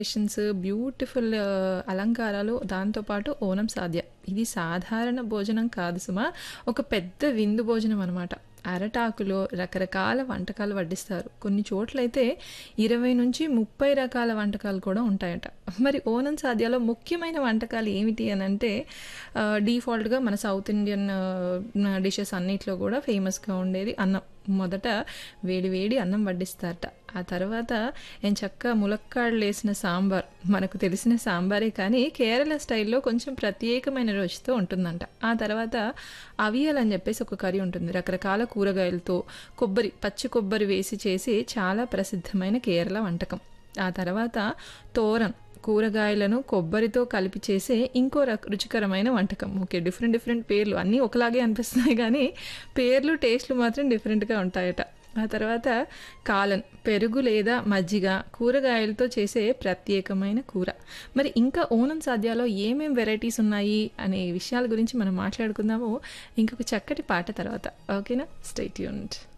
Decorations, beautiful అలంకారాలు, దాంతో పాటు ఓనం సాద్య. ఇది సాధారణ భోజనం కాదు సుమా. ఒక పెద్ద విందు భోజనం అనమాట. అరటాకులో రకరకాల వంటకాలు వడ్డిస్తారు. కొన్ని చోట్లయితే 20-30 రకాల వంటకాలు కూడా ఉంటాయట. మరి ఓనం సాద్యలో ముఖ్యమైన వంటకాలు ఏమిటి అనంటే ఆహ్, డిఫాల్ట్‌గా మన సౌత్ ఇండియన్ ఆహ్, డిషెస్ అన్నిట్లో కూడా ఫేమస్‌గా ఉండేది అన్నం. మొదట వేడి వేడి అన్నం వడ్డిస్తారట. ఆ తర్వాత ఎంచక్కా ములక్కాడలేసిన సాంబార్. మనకు తెలిసిన సాంబారే కానీ కేరళ స్టైల్‌లో కొంచెం ప్రత్యేకమైన రుచితో ఉంటుందంట. ఆ తర్వాత అవియల్ అని చెప్పేసి ఒక కర్రీ ఉంటుంది. రకరకాల కూరగాయలతో కొబ్బరి, పచ్చి కొబ్బరి వేసి చేసి చాలా ప్రసిద్ధమైన కేరళ వంటకం. ఆ తర్వాత తోరన్ కూరగాయలను కొబ్బరితో కలిపి చేసే ఇంకో రక రుచికరమైన వంటకం. ఓకే. డిఫరెంట్ డిఫరెంట్ పేర్లు అన్నీ ఒకలాగే అనిపిస్తున్నాయి గానీ పేర్లు, టేస్ట్‌లు మాత్రం డిఫరెంట్‌గా ఉంటాయట. ఆ తర్వాత కాలన్ పెరుగు లేదా మజ్జిగ, కూరగాయలతో చేసే ప్రత్యేకమైన కూర. మరి ఇంకా ఓనం సాద్యలో ఏమేం వెరైటీస్ ఉన్నాయి అనే విషయాల గురించి మనం మాట్లాడుకుందాము ఇంకొక చక్కటి పాట తర్వాత. ఓకేనా? Stay tuned.